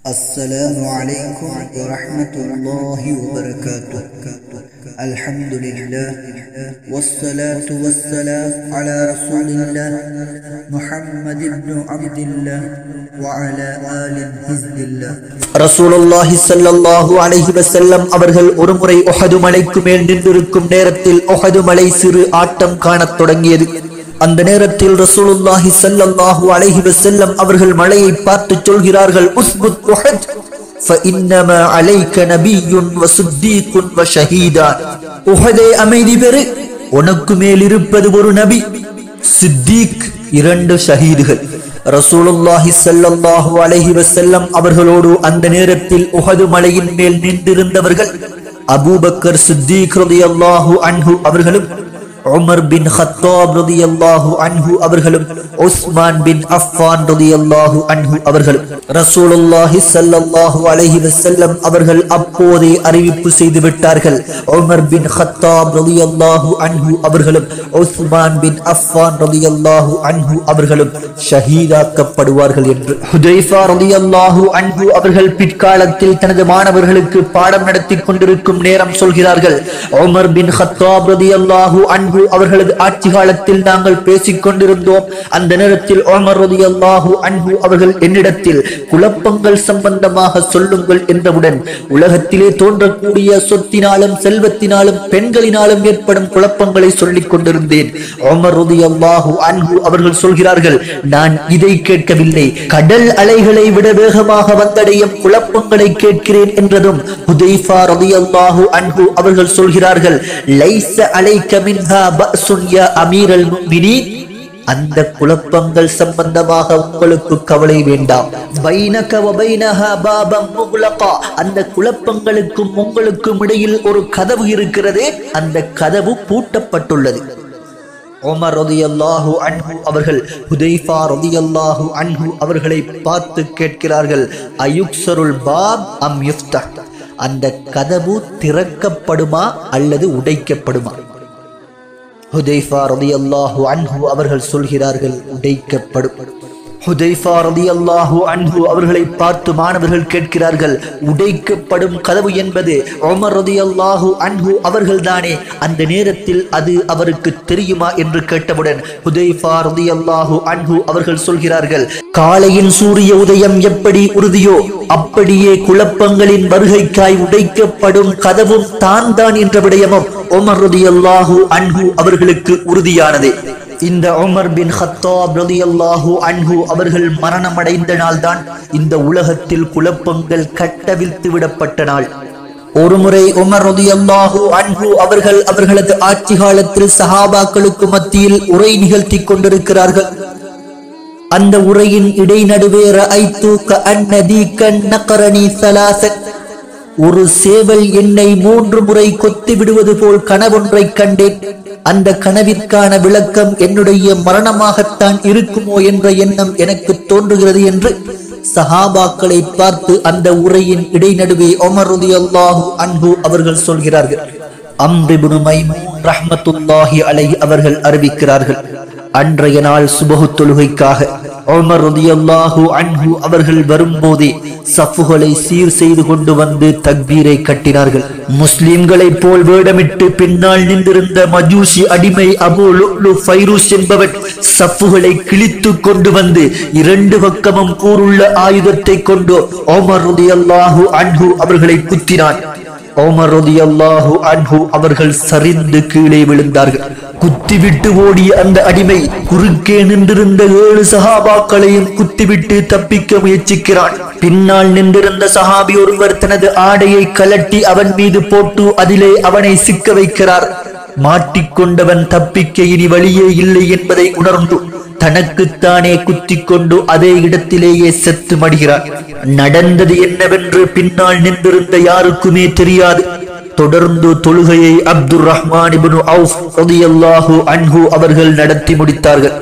السلام عليكم ورحمة الله وبركاته الحمد لله والصلاة والسلام على رسول الله محمد بن عبد الله وعلى آل حزب الله ரசூலுல்லாஹி ஸல்லல்லாஹு அலைஹி வஸல்லம் அவர்கள் ஒருமுறை உஹது மலைக்கு மேல் நின்றிருக்கும் நேரத்தில் உஹது மலை சிறு ஆட்டம் காணத் தொடங்கியது அந்த நேரத்தில் ரசூலுல்லாஹி ஸல்லல்லாஹு அலைஹி வஸல்லம் அவர்கள் மலையை பார்த்து சொல்கிறார்கள் உஸ்புத் உஹத் فإنما عليك نبي وصديق وشهيدان உஹதே அமைதி பெறு உனக்கு மேல் இருப்பது ஒரு நபி சித்திக் இரண்டு ஷஹீதுகள் ரசூலுல்லாஹி ஸல்லல்லாஹு அலைஹி வஸல்லம் அவர்களோடு அந்த நேரத்தில் உஹது மலையின் மேல் நின்றிருந்தவர்கள் அபூபக்கர் சித்திக் ரலியல்லாஹு அன்ஹு அவர்களும் உமர் பின் ஹத்தாப் ரலியல்லாஹு அன்ஹு அவர்களும் உஸ்மான் பின் அஃபான் ரலியல்லாஹு அன்ஹு அவர்களும் ரசூலுல்லாஹி ஸல்லல்லாஹு அலைஹி வஸல்லம் அவர்கள் அப்போதே அறிவிப்பு செய்து விட்டார்கள் உமர் பின் ஹத்தாப் ரலியல்லாஹு அன்ஹு அவர்களும் உஸ்மான் பின் அஃபான் ரலியல்லாஹு அன்ஹு அவர்களும் ஷஹீதாக்கப்படுவார்கள் என்று ஹுதைஃபா ரலியல்லாஹு அன்ஹு அவர்கள் பிற்காலத்தில் தனது மாணவர்களுக்கு பாடம் நடத்தி கொண்டிருக்கும் நேரம் சொல்கிறார்கள் உமர் பின் ஹத்தாப் ரலியல்லாஹு அன்ஹு அவர்களது ஆட்சி காலத்தில் நாங்கள் பேசிக் கொண்டிருந்தோம் அந்த நேரத்தில் உமர் ரலியல்லாஹு அன்ஹு அவர்கள் என்னிடத்தில் குழப்பங்கள் சம்பந்தமாக சொல்லுங்கள் என்றவுடன் உலகத்திலே தோன்றக்கூடிய சொத்தினாலும் செல்வத்தினாலும் பெண்களினாலும் ஏற்படும் குழப்பங்களை சொல்லிக் கொண்டிருந்தேன் உமர் ரலியல்லாஹு அன்ஹு அவர்கள் சொல்கிறார்கள் நான் இதை கேட்கவில்லை கடல் அலைகளை விட வேகமாக வந்தடையும் குழப்பங்களை கேட்கிறேன் என்றதும் ஹுதைஃபா ரலியல்லாஹு அன்ஹு அவர்கள் சொல்கிறார்கள் லைஸ அலைக்க மின்ஹா பஅசுன் யா அமீரல் முஃமினீன் அந்த குழப்பங்கள் சம்பந்தமாக உங்களுக்கு கவலை வேண்டாம் பைனக வபைனஹா பாபம் முக்லகா அந்த குழப்பங்களுக்கும் உங்களுக்கும் இடையில் ஒரு கதவு இருக்கிறது அந்த கதவு பூட்டப்பட்டுள்ளது உமர் ரலியல்லாஹு அன்ஹு அவர்கள் ஹுதைஃபா ரலியல்லாஹு அன்ஹு அவர்களை பார்த்து கேட்கிறார்கள் அயுக்சருல் பாப் அம் யுஃப்தஹ் அந்த கதவு திறக்கப்படுமா அல்லது உடைக்கப்படுமா ஹுதைஃபா ரலியல்லாஹு அன்ஹு அவர்கள் சொல்கிறார்கள் உடைக்கப்படும் ஹுதைஃபா ரலியல்லாஹு அன்ஹு அவர்களை பார்த்து மாணவர்கள் கேட்கிறார்கள் உடைக்கப்படும் கதவு என்பது உமர் ரலியல்லாஹு அன்ஹு அவர்கள்தானே அந்த நேரத்தில் அது அவருக்கு தெரியுமா என்று கேட்டவுடன் ஹுதைஃபா ரலியல்லாஹு அன்ஹு அவர்கள் சொல்கிறார்கள் காலையின் சூரிய உதயம் எப்படி உறுதியோ அப்படியே குழப்பங்களின் வருகைக்காய் உடைக்கப்படும் கதவும் தான் தான் என்ற விடயமும் உமர் ரலியல்லாஹு அன்ஹு அவர்களுக்கு உறுதியானது இந்த உமர் பின் ஹத்தாப் ரலியல்லாஹு அன்ஹு அவர்கள் மரணமடைந்த நாள்தான் இந்த உலகத்தில் குழப்பங்கள் கட்டவிழ்த்து விடப்பட்ட நாள் ஒருமுறை உமர் ரலியல்லாஹு அன்ஹு அவர்கள் அவர்களது ஆட்சி காலத்தில் சஹாபாக்களுக்கு மத்தியில் உரை நிகழ்த்தி கொண்டிருக்கிறார்கள் அந்த உரையின் இடைநடுவே ரஐத்து கஅன்னதி கன்னகரணி சலாசன் ஒரு சேவல் என்னை மூன்று முறை கொத்தி விடுவது போல் கனவொன்றை கண்டேன் அந்த கனவிற்கான விளக்கம் என்னுடைய மரணமாகத்தான் இருக்குமோ என்ற எண்ணம் எனக்கு தோன்றுகிறது என்று சஹாபாக்களை பார்த்து அந்த உரையின் இடைநடுவே ஒமர் ரலியல்லாஹு அன்ஹு அவர்கள் சொல்கிறார்கள் அம்ரிபுனு மைமூன் ரஹ்மத்துல்லாஹி அலைஹி அவர்கள் அறிவிக்கிறார்கள் அன்றைய நாள் சுபஹு தொழுகைக்காக உமர் ரலியல்லாஹு அன்ஹு அவர்கள் வரும்போதே சஃப்புகளை சீர் செய்து கொண்டு வந்து தக்பீரை கட்டினார்கள் முஸ்லிம்களைப் போல் வேடமிட்டு பின்னால் நின்றிருந்த மஜூசி அடிமை அபு லுக்லு ஃபைரூஸ் என்பவர் சஃப்புகளை கிழித்து கொண்டு வந்து இரண்டு பக்கமும் கூறுள்ள ஆயுதத்தை கொண்டு உமர் ரலியல்லாஹு அன்ஹு அவர்களை குத்தினான் ஓமர் ரலியல்லாஹு அன்ஹு அவர்கள் சரிந்து கீழே விழுந்தார்கள் குத்திவிட்டு ஓடிய அந்த அடிமை குறுக்கே நின்றிருந்த ஏழு சஹாபாக்களையும் குத்திவிட்டு தப்பிக்க முயற்சிக்கிறான் பின்னால் நின்றிருந்த சஹாபி ஒருவர் தனது ஆடையை கலட்டி அவன் மீது போட்டு அதிலே அவனை சிக்க வைக்கிறார் மாட்டிக்கொண்டவன் தப்பிக்க இனி வழியே இல்லை என்பதை உணர்ந்து தனக்குத்தானே குத்திக் கொண்டு அதே இடத்திலேயே செத்து மடிகிறான் நடந்தது என்னவென்று பின்னால் நின்றிருந்த யாருக்குமே தெரியாது தொடர்ந்து தொழுகையை அப்துர் ரஹ்மான் இப்னு அவுஃப் ரலியல்லாஹு அன்ஹு அவர்கள் நடத்தி முடித்தார்கள்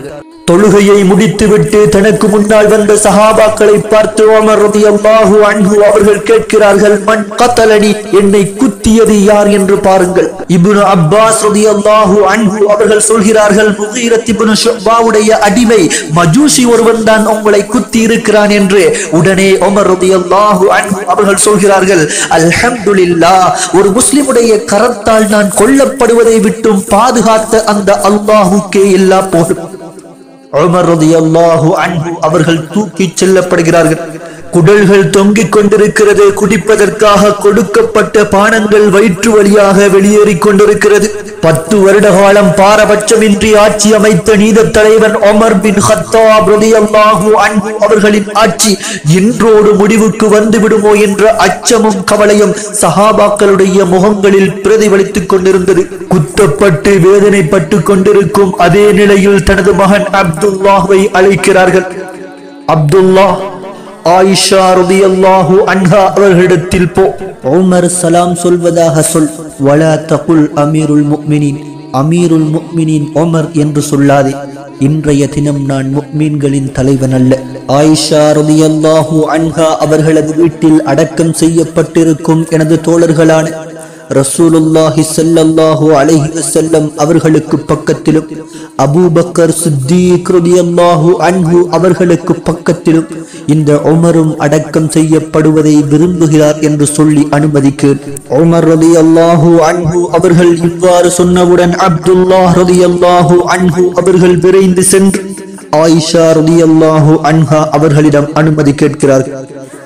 தொழுகையை முடித்துவிட்டு தனக்கு முன்னால் வந்த சஹாபாக்களை பார்த்து உமர் ரலியல்லாஹு அன்ஹு அவர்கள் கேட்கிறார்கள் மண் கத்தலனி என்னை குத்தியது யார் என்று பாருங்கள் இப்னு அப்பாஸ் ரலியல்லாஹு அன்ஹு அவர்கள் சொல்கிறார்கள் முகீரத் இப்னு ஷுபாவுடைய அடிமை மஜூசி ஒருவன் தான் உங்களை குத்தி இருக்கிறான் என்று உடனே உமர் ரலியல்லாஹு அன்ஹு அவர்கள் சொல்கிறார்கள் அல்ஹம்துலில்லாஹ் ஒரு முஸ்லிமுடைய கரத்தால் நான் கொல்லப்படுவதை விட்டும் பாதுகாத்த அந்த அல்லாஹுக்கே எல்லா போதும் உமர் ரலியல்லாஹு அன்ஹு அவர்கள் தூக்கிச் செல்லப்படுகிறார்கள் குடல்கள் தொங்கிக் கொண்டிருக்கிறது குடிப்பதற்காக கொடுக்கப்பட்ட பானங்கள் வயிற்று வழியாக வெளியேறிக் கொண்டிருக்கிறது பத்து வருட காலம் பாரபட்சமின்றி ஆட்சி அமைத்த நீத தலைவன் ஒமர் பின் ஹத்தாப் ரலியல்லாஹு அன்ஹு அவர்களின் ஆட்சி இன்றோடு முடிவுக்கு வந்து விடுமோ என்ற அச்சமும் கவலையும் சஹாபாக்களுடைய முகங்களில் பிரதிபலித்துக் கொண்டிருந்தது குத்தப்பட்டு வேதனைப்பட்டு கொண்டிருக்கும் அதே நிலையில் தனது மகன் அப்துல்லாஹ்வை அழைக்கிறார்கள் அப்துல்லா ஆயிஷா ரலியல்லாஹு அன்ஹா அவர்களிடத்தில் போ உமர் சலாம் சொல்வதாக சொல் வலா தகுல் அமீருல் முக்மினின் அமீருல் முக்மினின் உமர் என்று சொல்லாதே இன்றைய தினம் நான் முக்மீன்களின் தலைவன் அல்ல ஆயிஷா ரலியல்லாஹு அன்ஹா அவர்களது வீட்டில் அடக்கம் செய்யப்பட்டிருக்கும் எனது தோழர்களான ரசூலுல்லாஹி ஸல்லல்லாஹு அலைஹி வஸல்லம் அவர்களுக்கு பக்கத்திலும் அபூபக்கர் சித்தீக் ரலியல்லாஹு அன்ஹு அவர்களுக்கு பக்கத்திலும் இந்த உமரும் அடக்கம் செய்யப்படுவதை விரும்புகிறார் என்று சொல்லி அனுமதிக்கிறேன் உமர் ரலியல்லாஹு அன்ஹு அவர்கள் இவ்வாறு சொன்னவுடன் அப்துல்லாஹ் ரலியல்லாஹு அன்ஹு அவர்கள் விரைந்து சென்று ஆயிஷா ரலியல்லாஹு அன்ஹா அவர்களிடம் அனுமதி கேட்கிறார்கள்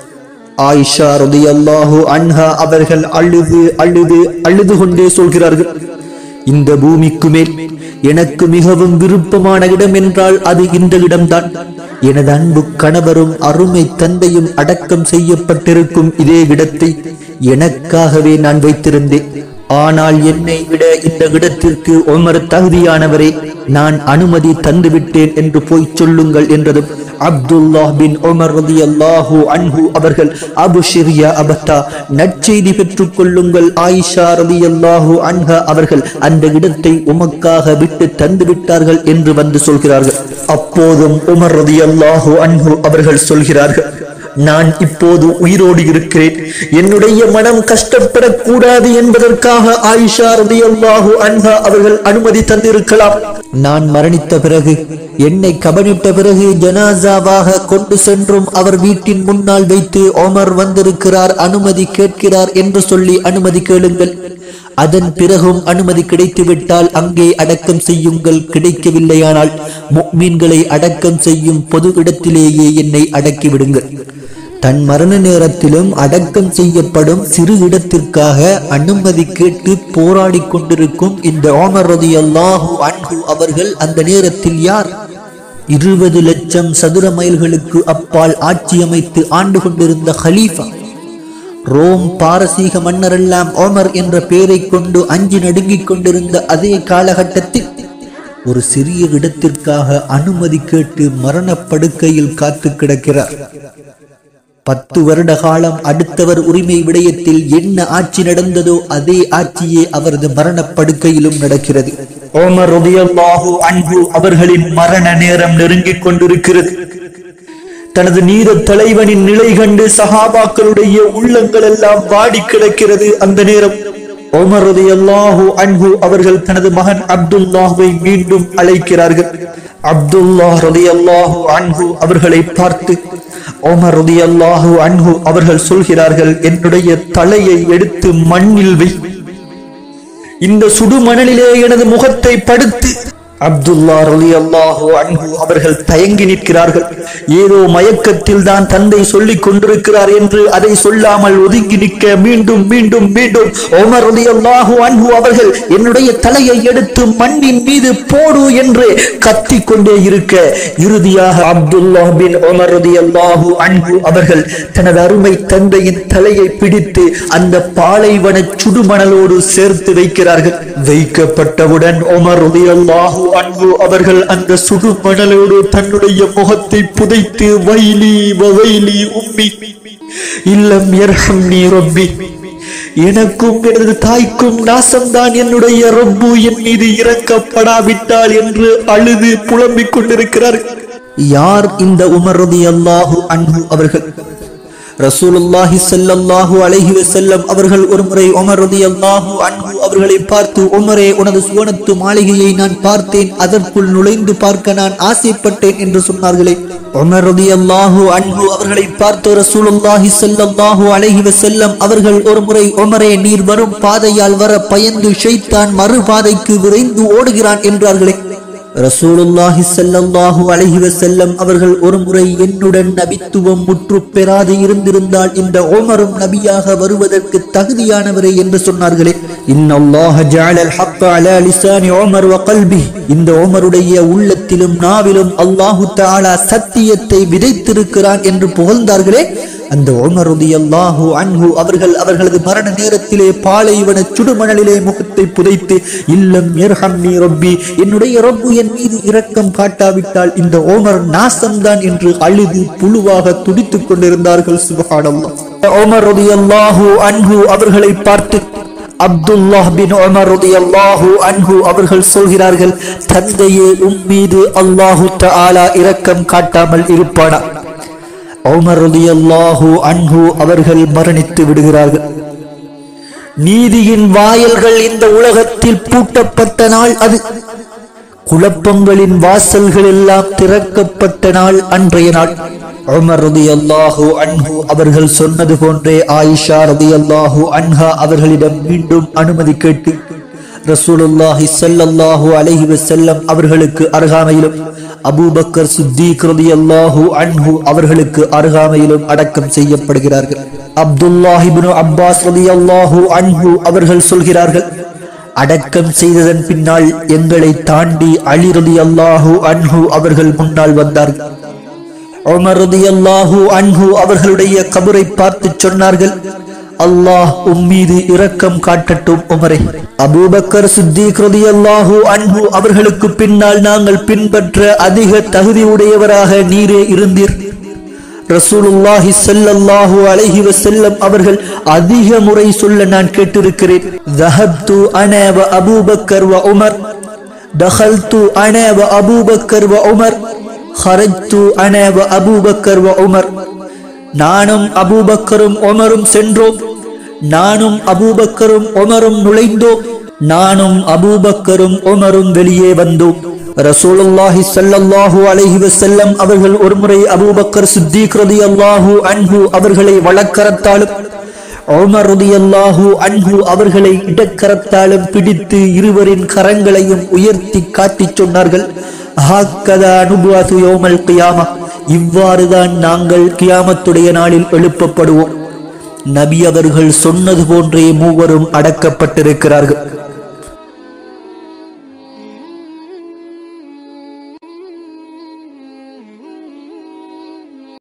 ஆயிஷா ரலியல்லாஹு அன்ஹா அவர்கள் அழுது அழுது அழுது கொண்டே சொல்கிறார்கள் இந்த பூமிக்கு மேல் எனக்கு மிகவும் விருப்பமான இடம் என்றால் அது இந்த இடம்தான் எனது அன்பு கணவரும் அருமை தந்தையும் அடக்கம் செய்யப்பட்டிருக்கும் இதே இடத்தை எனக்காகவே நான் வைத்திருந்தேன் ஆனால் என்னை விட இந்த இடத்திற்கு உமர் தகுதியானவரே நான் அனுமதி தந்துவிட்டேன் என்று போய் சொல்லுங்கள் என்றதும் அப்துல்லாஹ் பின் உமர் ரலியல்லாஹு அன்ஹு அவர்கள் அபுஷிர் யா அபத்தா நற்செய்தி பெற்றுக் கொள்ளுங்கள் ஆயிஷா ரலியல்லாஹு அன்ஹா அவர்கள் அந்த இடத்தை உமக்காக விட்டு தந்து விட்டார்கள் என்று வந்து சொல்கிறார்கள் அப்போதும் உமர் ரலியல்லாஹு அன்ஹு அவர்கள் சொல்கிறார்கள் நான் இப்போது உயிரோடு இருக்கிறேன் என்னுடைய மனம் கஷ்டப்படக்கூடாது என்பதற்காக ஆயிஷா ரலியல்லாஹு அன்ஹா அவர்கள் அனுமதி தந்திருக்கலாம் நான் மரணித்த பிறகு என்னை கபனிட்ட பிறகு ஜனாசாவாக கொண்டு சென்றும் அவர் வீட்டின் முன்னால் வைத்து ஓமர் வந்திருக்கிறார் அனுமதி கேட்கிறார் என்று சொல்லி அனுமதி கேளுங்கள் அதன் பிறகும் அனுமதி கிடைத்துவிட்டால் அங்கே அடக்கம் செய்யுங்கள் கிடைக்கவில்லையானால் முக்மீன்களை அடக்கம் செய்யும் பொது இடத்திலேயே என்னை அடக்கிவிடுங்கள் தன் மரண நேரத்திலும் அடக்கம் செய்யப்படும் சிறு இடத்திற்காக அனுமதி கேட்டு போராடி கொண்டிருக்கும் இந்த ஓமர் ரலியல்லாஹு அன்ஹு அவர்கள் அந்த நேரத்தில் யார் இருபது லட்சம் சதுர மைல்களுக்கு அப்பால் ஆட்சி அமைத்து ஆண்டு கொண்டிருந்த ஹலீஃபா ரோம் பாரசீக மன்னரெல்லாம் ஓமர் என்ற பெயரைக் கொண்டு அஞ்சி நடுங்கிக் கொண்டிருந்த அதே காலகட்டத்தில் ஒரு சிறிய இடத்திற்காக அனுமதி கேட்டு மரணப்படுக்கையில் காத்து கிடக்கிறார் பத்து வருட காலம் அடுத்தவர் உரிமை விடயத்தில் என்ன ஆட்சி நடந்ததோ அதே ஆட்சியே அவரது மரணப்படுக்கையிலும் நடக்கிறது ஓமர் ரலியல்லாஹு அன்ஹு அவர்களின் மரண நேரம் நெருங்கிக் கொண்டிருக்கிறது தனது நீத தலைவனின் நிலை கண்டு சஹாபாக்களுடைய உள்ளங்கள் எல்லாம் வாடி கிடக்கிறது அந்த நேரம் ஓமர் ரலியல்லாஹு அன்ஹு அவர்கள் தனது மகன் அப்துல்லாஹ்வை மீண்டும் அழைக்கிறார்கள் அப்துல்லாஹ் ரலியல்லாஹு அன்ஹு அவர்களை பார்த்து ஓமர் ரலியல்லாஹு அன்ஹு அவர்கள் சொல்கிறார்கள் என்னுடைய தலையை எடுத்து மண்ணில் வை இந்த சுடுமணலிலே எனது முகத்தை படுத்து அப்துல்லா ரலியல்லாஹு அன்ஹு அவர்கள் தயங்கி நிற்கிறார்கள் ஏதோ மயக்கத்தில் தான் தந்தை சொல்லிக் கொண்டிருக்கிறார் என்று அதை சொல்லாமல் ஒதுங்கி நிற்க மீண்டும் மீண்டும் மீண்டும் ஓமர் ரலியல்லாஹு அன்ஹு அவர்கள் என்னுடைய தலையை எடுத்து மண்ணின் மீது போடு என்று கத்திக் கொண்டே இருக்க இறுதியாக அப்துல்லா பின் ஓமர் ரலியல்லாஹு அன்ஹு அவர்கள் தனது அருமை தந்தையின் தலையை பிடித்து அந்த பாலைவன சுடுமணலோடு சேர்த்து வைக்கிறார்கள் வைக்கப்பட்டவுடன் ஓமர் ரலியல்லாஹு அன்ஹு அவர்கள் அந்த சுடுமணலோடு தன்னுடைய முகத்தை புதைத்து வைலி வவைலி உம்மி இல்லம் யர்ஹம்னி ரப்பி எனக்கும் எனது தாய்க்கும் நாசம்தான் என்னுடைய ரொப்பு என் மீது இறக்கப்படாவிட்டால் என்று அழுது புலம்பிக் கொண்டிருக்கிறார் யார் இந்த உமர் ரலியல்லாஹு அன்ஹு அவர்கள் ரசூலுல்லாஹி ஸல்லல்லாஹு அலைஹி வஸல்லம் அவர்கள் ஒருமுறை உமர் ரலியல்லாஹு அன்ஹு அவர்களை பார்த்து உமரே உனது சுவனத்து மாளிகையை நான் பார்த்தேன் அதற்குள் நுழைந்து பார்க்க நான் ஆசைப்பட்டேன் என்று சொன்னார்களே உமர் ரலியல்லாஹு அன்ஹு அவர்களை பார்த்து ரசூலுல்லாஹி ஸல்லல்லாஹு அலைஹி வஸல்லம் அவர்கள் ஒருமுறை உமரே நீர் வரும் பாதையால் வர பயந்து ஷைத்தான் மறு பாதைக்கு விரைந்து ஓடுகிறான் என்றார்களே ரசூலுல்லாஹி ஸல்லல்லாஹு அலைஹி வஸல்லம் அவர்கள் ஒருமுறை என்னுடன் நபித்துவம் முற்று பெறாது இருந்திருந்தால் இந்த உமரும் நபியாக வருவதற்கு தகுதியானவரே என்று சொன்னார்களே இன்னல்லாஹ ஜஅலல் ஹக்க அலா லிசானி உமர் வ கல்பி இந்த உமருடைய உள்ளத்திலும் நாவிலும் அல்லாஹு தஆலா சத்தியத்தை விதைத்திருக்கிறான் என்று புகழ்ந்தார்களே அந்த உமர் ரலியல்லாஹு அன்ஹு அவர்கள் அவர்களது மரண நேரத்திலே பாலைவன சுடுமணலிலே முகத்தை புதைத்து இல்லம் யர்ஹம்னி ரப்பி என்னுடைய ரப்பு என் மீது இரக்கம் காட்டாவிட்டால் இந்த ஓமர் நாசம்தான் என்று அழுது புழுவாக துடித்துக் கொண்டிருந்தார்கள் சுபஹானல்லாஹ் உமர் ரலியல்லாஹு அன்ஹு அவர்களை பார்த்து அப்துல்லாஹ் பின் உமர் ரலியல்லாஹு அன்ஹு அவர்கள் சொல்கிறார்கள் தந்தையே உம் மீது அல்லாஹு தஆலா இரக்கம் காட்டாமல் இருப்பானா உமர் ரலியல்லாஹு அன்ஹு அவர்கள் மரணித்து விடுகிறார்கள் நீதியின் வாயல்கள் இந்த உலகத்தில் பூட்டப்பட்ட நாள் அது குழப்பங்களின் வாசல்கள் எல்லாம் திறக்கப்பட்ட நாள் அன்றைய நாள் உமர் ரலியல்லாஹு அன்ஹு அவர்கள் சொன்னது போன்றே ஆயிஷா ரலியல்லாஹு அன்ஹா அவர்களிடம் மீண்டும் அனுமதி கேட்டு ரசூலுல்லாஹி ஸல்லல்லாஹு அலைஹி வஸல்லம் அவர்களுக்கு அருகாமையிலும் அபூபக்கர் சித்திக் ரலியல்லாஹு அன்ஹு அவர்களுக்கு அருகாமையிலும் அடக்கம் செய்யப்படுகிறார்கள் அப்துல்லாஹ் இப்னு அப்பாஸ் ரலியல்லாஹு அன்ஹு அவர்கள் சொல்கிறார்கள் அடக்கம் செய்ததன் பின்னால் எங்களை தாண்டி அலி ரலியல்லாஹு அன்ஹு அவர்கள் முன்னால் வந்தார்கள் உமர் ரலியல்லாஹு அன்ஹு அவர்களுடைய கபரை பார்த்து சொன்னார்கள் அல்லாஹ் உம்மீது இரக்கம் காட்டட்டும் உமரே அபூபக்கர் சித்திக் ரலியல்லாஹு அன்ஹு அவர்களுக்கு பின்னால் நாங்கள் பின்பற்ற அதிக தகுதி உடையவராக நீரே இருந்தீர் ரசூலுல்லாஹி ஸல்லல்லாஹு அலைஹி வஸல்லம் அவர்கள் அதிக முறை சொல்ல நான் கேட்டிருக்கிறேன் ذهبت انا وابو بكر وعمر دخلت انا وابو بكر وعمر خرجت انا وابو بكر وعمر நானும் அபூபக்கரும் உமரும் சென்றோம் நானும் அபூபக்கரும் உமரும் நுழைந்தோம் நானும் அபூபக்கரும் உமரும் வெளியே வந்தோம் ரசூலுல்லாஹி ஸல்லல்லாஹு அலைஹி வஸல்லம் அவர்கள் ஒருமுறை அபூபக்கர் சித்திக் ரலியல்லாஹு அன்ஹு அவர்களை வலக்கரத்தாலும் உமர் ரலியல்லாஹு அன்ஹு அவர்களை இடக்கரத்தாலும் பிடித்து இருவரின் கரங்களையும் உயர்த்தி காட்டிச் சொன்னார்கள் ஹாக்கதா நுபுவது யௌமல் கியாமா இவ்வாறுதான் நாங்கள் கியாமத்துடைய நாளில் எழுப்பப்படுவோம் நபி அவர்கள் சொன்னது போன்றே மூவரும் அடக்கப்பட்டிருக்கிறார்கள்